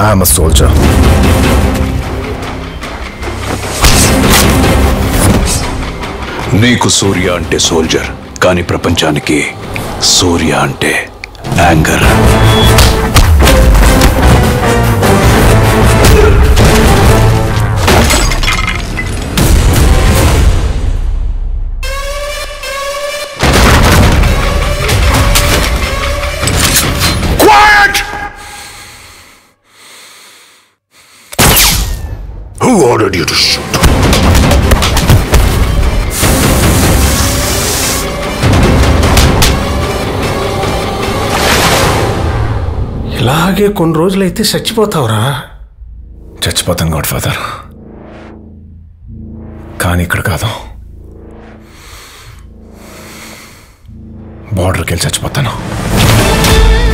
I'm a soldier నీకు సూర్య అంటే soldier కానీ ప్రపంచానికి సూర్య అంటే anger Quiet! Who ordered you to shoot? ఇలాగే కొన్ని రోజులైతే చచ్చిపోతావురా చచ్చిపోతాం గాడ్ ఫాదర్ కానీ ఇక్కడ కాదు బార్డర్కి వెళ్ళి చచ్చిపోతాను